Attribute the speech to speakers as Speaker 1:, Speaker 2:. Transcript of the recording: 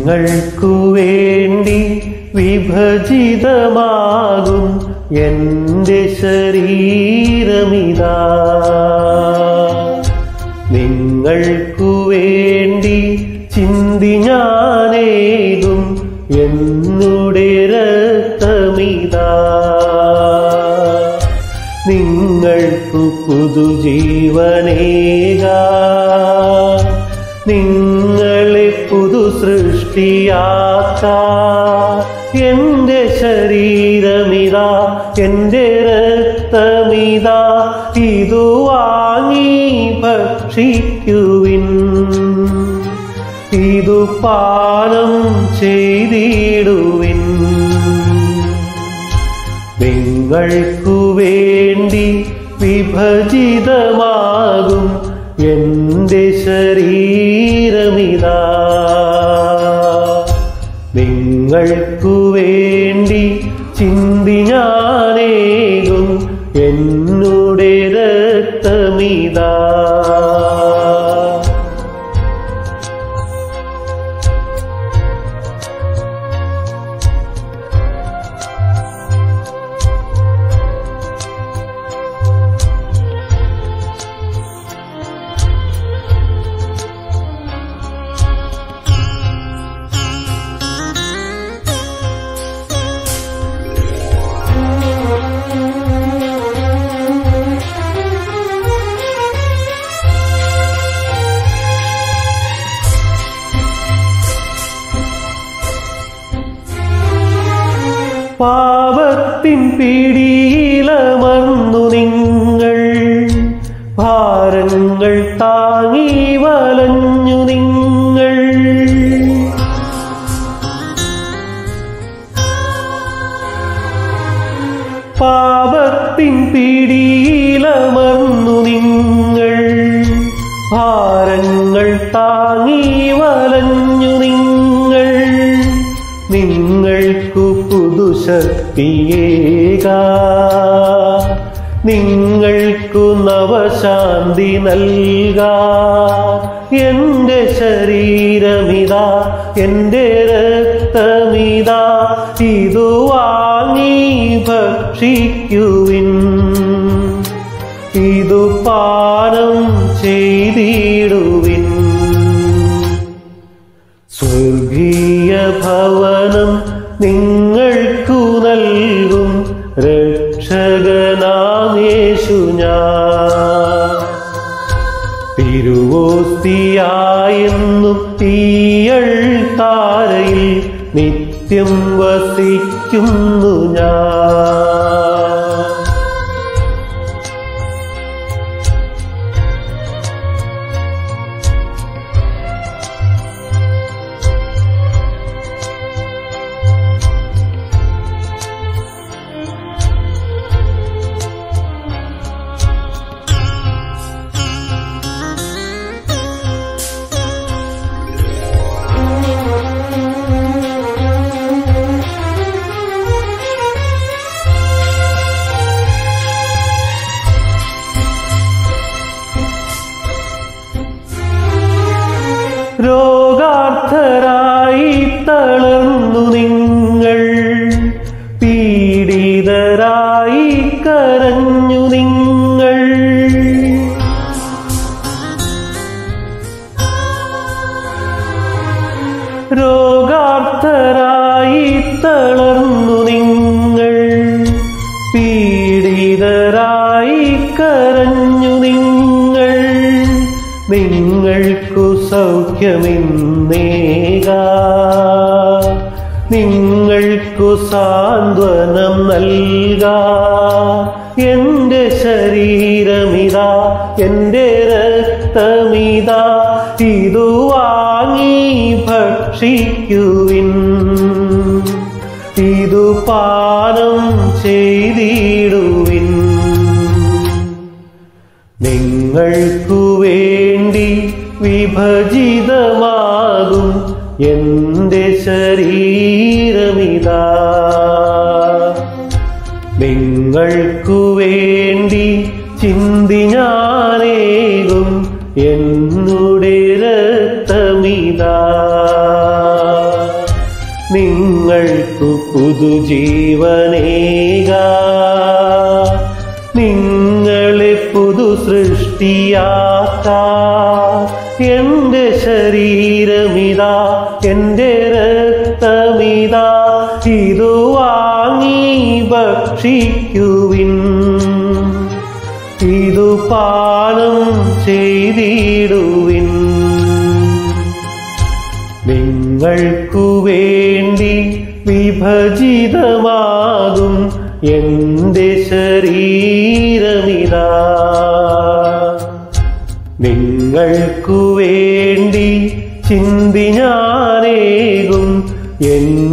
Speaker 1: നിങ്ങൾക്കു വേണ്ടി വിഭജിതമാകും എൻ്റെ ശരീരമിതാ നിങ്ങൾക്കു വേണ്ടി ചിന്തി ഞാനേകും എന്നുടെ രക്തമിതാ നിങ്ങൾക്കു പുതുജീവനേക നിങ്ങളെ പുതു സൃഷ്ടിയാക്ക എന്റെ ശരീരമിതാ എന്റെ രക്തമിതാ ഇതു വാങ്ങി ഭക്ഷിക്കുവിൻ ഇതു പാനം ചെയ്തിടുവിൻ നിങ്ങൾക്കു വേണ്ടി വിഭജിതമാകും എൻ്റെ ശരീരമിതാ നിങ്ങൾക്കു വേണ്ടി ചിന്തി ഞാനേകും എന്നുടെ രക്തമിതാ പാപത്തിൻ പിടിയിലമർന്നു നിങ്ങൾ ഭാരങ്ങൾ താങ്ങി വലഞ്ഞു നിങ്ങൾ പാപത്തിൻ പിടിയിലമർന്നു നിങ്ങൾ ഭാരങ്ങൾ താങ്ങി വലഞ്ഞു നിങ്ങൾ നിങ്ങൾക്കു പുതുശക്തിയേക നിങ്ങൾക്കു നവശാന്തി നൽക എൻ്റെ ശരീരമിതാ എൻ്റെ രക്തമിതാ ഇതു വാങ്ങി ഭക്ഷിക്കുവിൻ ഇതു പാനം ചെയ്തിടുവിൻ സ്വർഗീയ ഭവനം നിങ്ങൾക്കു നൽകും രക്ഷകനാമേശു ഞാൻ തിരുവോസ്തിയായെന്നും തീയൾ താരയിൽ നിത്യം വസിക്കുന്നു ഞാൻ രോഗാർത്ഥരായി തളർന്നു നിങ്ങൾ പീഡിതരായി കരഞ്ഞു നിങ്ങൾ രോഗാർത്ഥരായി തളർന്നു നിങ്ങൾ പീഡിതരായി കരഞ്ഞു നിങ്ങൾ നിങ്ങൾക്കു സൗഖ്യമിന്നേക നിങ്ങൾക്കു സാന്ത്വനം നൽക എൻ്റെ ശരീരമിതാ എൻ്റെ രക്തമിതാ ഇതു വാങ്ങി ഭക്ഷിക്കുവിൻ ഇതു പാനം ചെയ്തിടുവിൻ നിങ്ങൾക്കു വേണ്ടി വിഭജിതമാകും എൻ്റെ ശരീരമിതാ നിങ്ങൾക്കു വേണ്ടി ചിന്തി ഞാനേകും എന്നുടെ രക്തമിതാ പുതുജീവനേക നിങ്ങളെ പുതു സൃഷ്ടിയാക്ക എന്റെ ശരീരമിതാ എന്റെ രക്തമിതാ ഇതു വാങ്ങി ഭക്ഷിക്കുവിൻ ഇതു പാനം ചെയ്തിടുവിൻ നിങ്ങൾക്കു വേണ്ടി വിഭജിതമാകും എന്റെ ശരീരമിതാ നിങ്ങൾക്കു വേണ്ടി ചിന്തി ഞാനേകും എന്റെ